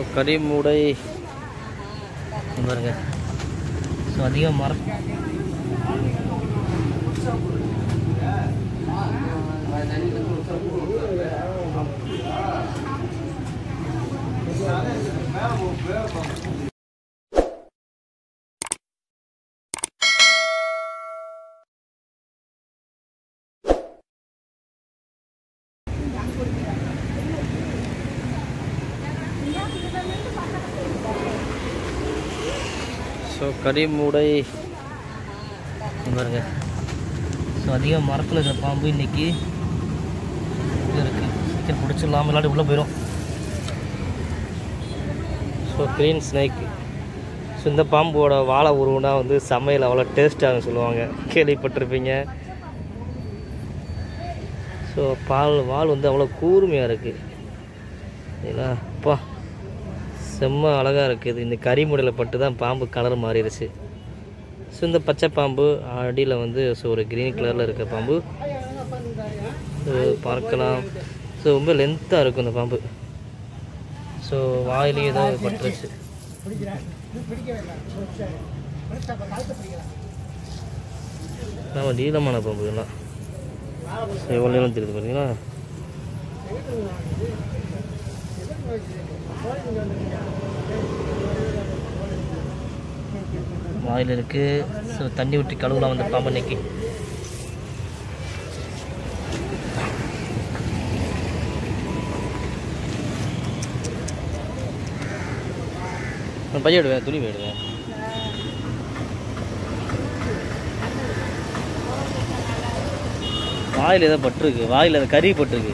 கரிமுடை இங்க பாருங்க ஸோ அதிகம் மரம் ஸோ கரிமுடை இங்க பாருங்க ஸோ அதிகம் மரத்தில் இருக்கிற பாம்பு இன்னைக்கு இது இருக்கு சீக்கிரம் பிடிச்சிடலாம் இல்லாட்டி உள்ளே போயிடும் ஸோ க்ரீன் ஸ்னேக் ஸோ இந்த பாம்போட வாழை உருவுனா வந்து சமையல் அவ்வளோ டேஸ்ட்டாக சொல்லுவாங்க கேள்விப்பட்டிருப்பீங்க ஸோ பால் வால் வந்து அவ்வளோ கூர்மையாக இருக்குது ஏன்னா அப்பா செம்ம அழகாக இருக்குது இந்த கரிமுடையில் பட்டு தான் பாம்பு கலர் மாறிடுச்சு ஸோ இந்த பச்சை பாம்பு அடியில் வந்து ஸோ ஒரு க்ரீன் கலரில் இருக்க பாம்பு ஸோ பார்க்கலாம் ஸோ ரொம்ப லென்த்தாக இருக்கும் இந்த பாம்பு ஸோ வாயிலையும் ஏதோ பட்டுருச்சு நம்ம நீளமான பாம்பு இதெல்லாம் ஸோ எவ்வளோ நீளம் தெரியுது பார்த்தீங்களா வாயில் இருக்கு ஸோ தண்ணி ஊற்றி கழுவலாம் வந்து பாம்பு இன்னைக்கு நான் பையன் விடுவேன் துணி போயிடுவேன் வாயில் ஏதோ பட்டிருக்கு வாயில் அது கறி பட்டிருக்கு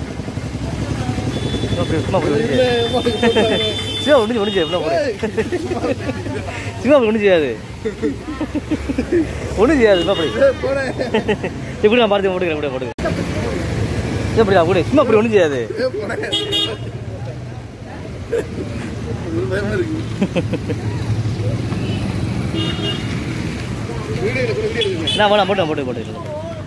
சும்மா அப்படி- சும்மா அப்படி விடுச்சு. சிவா ஒன்று ஒன்று செய்யாது போடு சிவா அப்படி ஒன்றும் செய்யாது ஒன்றும் செய்யாது சும்மா அப்படி எப்படி நான் பார்த்து போட்டுக்கிறேன் கூட போட்டுக்கிறேன் எப்படி கூட சும்மா அப்படி ஒன்றும் செய்யாது நான் போட போட்டு போட்டு போட்டுக்கிறேன்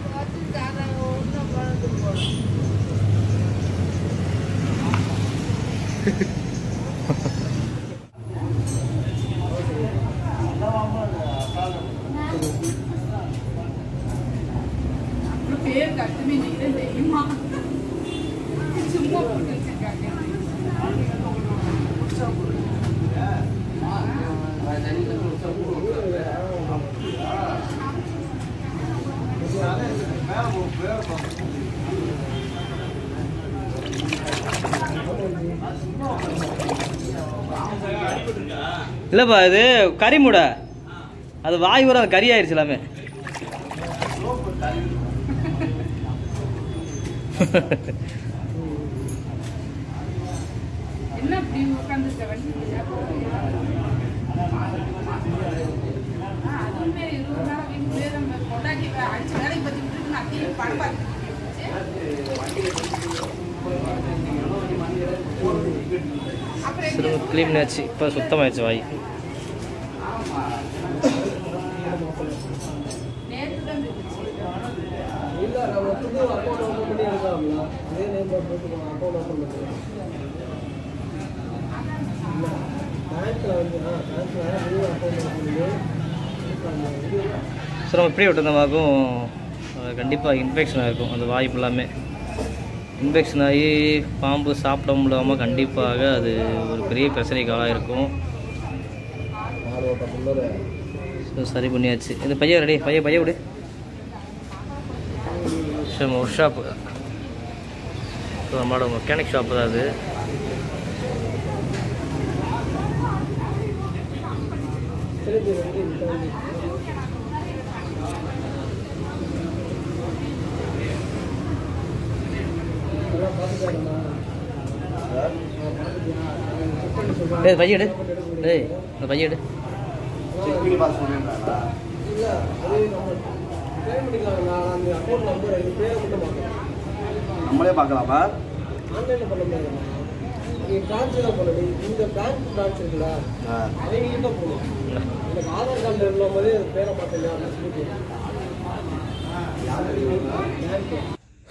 பேர் கட்டுமே நீங்க தெரியுமா சும்மா போட்டு வச்சிருக்காங்க இல்லைப்பா இது கறிமுடை அது வாய் வர கறி ஆயிடுச்சு எல்லாமே என்ன இப்படி உட்காந்துருக்க வண்டி அதுவுமே இருபது நாள் வீட்டு பேர் நம்ம கொண்டாடி அடிச்சு வேலைக்கு பற்றி விட்டுருக்கு நான் அப்படியே படம் பார்த்துட்டு அப்புறம் சரி க்ளீன் ஆச்சு இப்போ சுத்தமாயிடுச்சு வாய் நேற்று தான் இருந்துச்சு இல்ல நம்ம புது அக்கௌண்ட் ஓப்பன் பண்ணி எடுக்கலாம்ல இதே நேம் போட்டு அக்கௌண்ட் ஓப்பன் பண்ணுறோம் பேங்க்ல வந்து ஆ பேங்க்ல நியூ அக்கௌண்ட் ஓப்பன் பண்ணி ஸோ நம்ம இப்படியே விட்டுருந்தமாக்கும் கண்டிப்பாக இன்ஃபெக்ஷன் ஆகிருக்கும் அந்த வாய் ஃபுல்லாமே இன்ஃபெக்ஷன் ஆகி பாம்பு சாப்பிட முடியாமல் கண்டிப்பாக அது ஒரு பெரிய பிரச்சனைக்கு ஆளாயிருக்கும் ஆறு ஓட்டம் முன்னூறு ஸோ சரி பண்ணியாச்சு இந்த பையன் ரெடி பையன் பையன் விடு ஸோ நம்ம ஒர்க் ஷாப்பு ஸோ நம்மளோட மெக்கானிக் ஷாப்பு தான் அது திருப்பி வந்து இந்த வந்து எல்லாம் பார்த்துக்காரண்ணா ஏய் பையன் எடு ஏய் இந்த பையன் எடு இல்ல அது நம்ம பே பண்ணிக்கலாம் நான் அந்த அக்கௌண்ட் நம்பர் இது பேரை மட்டும் பார்க்கலாம் நம்மளே பார்க்கலாமா ஆன்லைனில் பண்ண முடியாதுண்ணா நீ பிரான்ச் தான் பண்ணணும் இந்த பேங்க் பிரான்ச் இருக்குல்ல அவங்களுக்கு தான் போகணும் எனக்கு ஆதார் கார்டில் இருக்கும் போதே பேரை பார்த்தேன் அப்படின்னு சொல்லி பேங்க்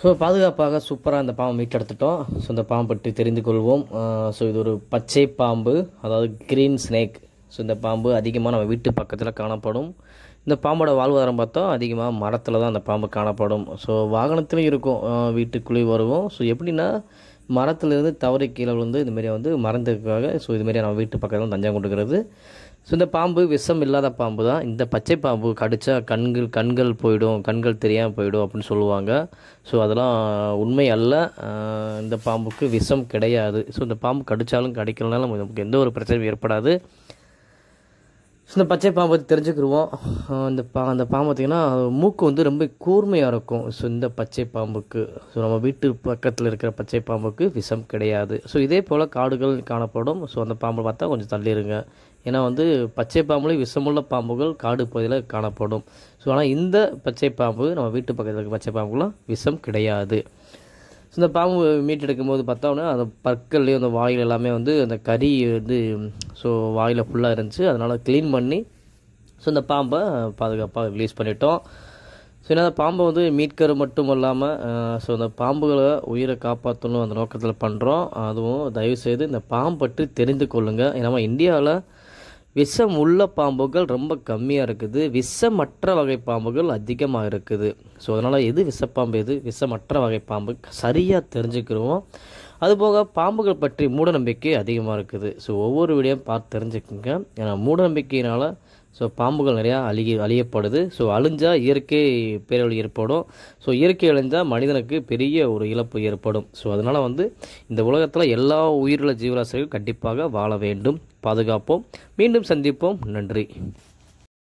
ஸோ பாதுகாப்பாக சூப்பராக இந்த பாம்பை மீட்டெடுத்துட்டோம் ஸோ இந்த பாம்பை பற்றி தெரிந்து கொள்வோம் ஸோ இது ஒரு பச்சை பாம்பு அதாவது கிரீன் ஸ்னேக் ஸோ இந்த பாம்பு அதிகமாக நம்ம வீட்டு பக்கத்தில் காணப்படும் இந்த பாம்போட வாழ்வாதாரம் பார்த்தா அதிகமாக மரத்தில் தான் அந்த பாம்பு காணப்படும் ஸோ வாகனத்துலையும் இருக்கும் அஹ் வீட்டுக்குள்ளேயும் வருவோம் ஸோ எப்படின்னா மரத்துலேருந்து தவறி கீழே விழுந்து இதுமாரி வந்து மறந்ததுக்காக ஸோ இதுமாரி நம்ம வீட்டு பக்கத்தில் தஞ்சம் கொண்டுக்கிறது ஸோ இந்த பாம்பு விஷம் இல்லாத பாம்பு தான் இந்த பச்சை பாம்பு கடிச்சா கண்கள் கண்கள் போயிடும் கண்கள் தெரியாமல் போயிடும் அப்படின்னு சொல்லுவாங்க ஸோ அதெல்லாம் உண்மை அல்ல அஹ் இந்த பாம்புக்கு விஷம் கிடையாது ஸோ இந்த பாம்பு கடிச்சாலும் கடிக்கலனாலும் நமக்கு எந்த ஒரு பிரச்சனையும் ஏற்படாது ஸோ இந்த பச்சை பாம்பு பற்றி தெரிஞ்சுக்கிடுவோம் அஹ் இந்த பா அந்த பாம்பு பார்த்திங்கன்னா மூக்கு வந்து ரொம்ப கூர்மையாக இருக்கும் ஸோ இந்த பச்சை பாம்புக்கு ஸோ நம்ம வீட்டு பக்கத்தில் இருக்கிற பச்சை பாம்புக்கு விஷம் கிடையாது ஸோ இதே போல் காடுகள் காணப்படும் ஸோ அந்த பாம்பை பார்த்தா கொஞ்சம் தள்ளிடுங்க ஏன்னா வந்து பச்சை பாம்புலேயும் விஷமுள்ள பாம்புகள் காடு பகுதியில் காணப்படும் ஸோ ஆனால் இந்த பச்சை பாம்பு நம்ம வீட்டு பக்கத்தில் இருக்க பச்சை பாம்புலாம் விஷம் கிடையாது ஸோ இந்த பாம்பு மீட்டெடுக்கும் போது பார்த்தோன்னா அந்த பற்கள்லேயும் அந்த வாயில் எல்லாமே வந்து அந்த கறி வந்து ஸோ வாயில் ஃபுல்லாக இருந்துச்சு அதனால் க்ளீன் பண்ணி ஸோ இந்த பாம்பை பாதுகாப்பாக ரிலீஸ் பண்ணிட்டோம் ஸோ ஏன்னா அந்த பாம்பை வந்து மீட்கிறது மட்டும் இல்லாமல் ஸோ அந்த பாம்புகளை உயிரை காப்பாற்றணும் அந்த நோக்கத்தில் பண்ணுறோம் அதுவும் தயவுசெய்து இந்த பாம்பு பற்றி தெரிந்து கொள்ளுங்கள் ஏன்னா நம்ம இந்தியாவில் விஷம் உள்ள பாம்புகள் ரொம்ப கம்மியாக இருக்குது விஷமற்ற வகை பாம்புகள் அதிகமாக இருக்குது ஸோ அதனால் எது விஷப்பாம்பு எது விஷமற்ற வகை பாம்பு சரியாக தெரிஞ்சுக்கிறோம் அதுபோக பாம்புகள் பற்றி மூடநம்பிக்கை அதிகமாக இருக்குது ஸோ ஒவ்வொரு வீடியோ பார்த்து தெரிஞ்சுக்கோங்க ஏன்னா மூடநம்பிக்கையினால் ஸோ பாம்புகள் நிறையா அழிய அழியப்படுது ஸோ அழிஞ்சால் இயற்கை பேரழிவு ஏற்படும் ஸோ இயற்கை அழிஞ்சால் மனிதனுக்கு பெரிய ஒரு இழப்பு ஏற்படும் ஸோ அதனால் வந்து இந்த உலகத்தில் எல்லா உயிருள்ள ஜீவராசிகளும் கண்டிப்பாக வாழ வேண்டும் பாதுகாப்போம் மீண்டும் சந்திப்போம் நன்றி